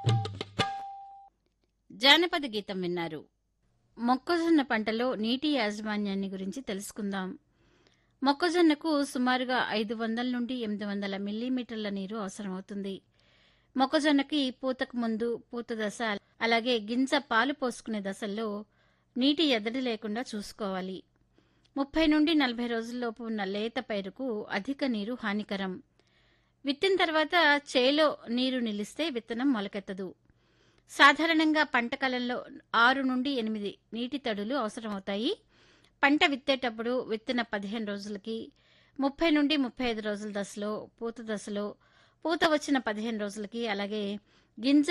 జానపద గీతం విన్నారు మొక్కజొన్న పంటలో నీటి యాజమాన్యాన్ని గురించి తెలుసుకుందాం మొక్కజొన్నకు సుమారుగా ఐదు వందల నుండి ఎనిమిది వందల మిల్లీమీటర్ల నీరు అవసరమవుతుంది మొక్కజొన్నకి పూతకు ముందు పూత దశ అలాగే గింజ పాలు పోసుకునే దశల్లో నీటి ఎద్దడి లేకుండా చూసుకోవాలి ముప్పై నుండి నలభై రోజుల్లోపు ఉన్న లేత పైరుకు అధిక నీరు హానికరం విత్తిన తర్వాత చేలో నీరు నిలిస్తే విత్తనం మొలకెత్తదు సాధారణంగా పంట కాలంలో ఆరు నుండి ఎనిమిది నీటి తడులు అవసరమవుతాయి పంట విత్తేటప్పుడు విత్తిన పదిహేను రోజులకి ముప్పై నుండి ముప్పై ఐదు రోజుల దశలో పూత దశలో పూత వచ్చిన పదిహేను రోజులకి అలాగే గింజ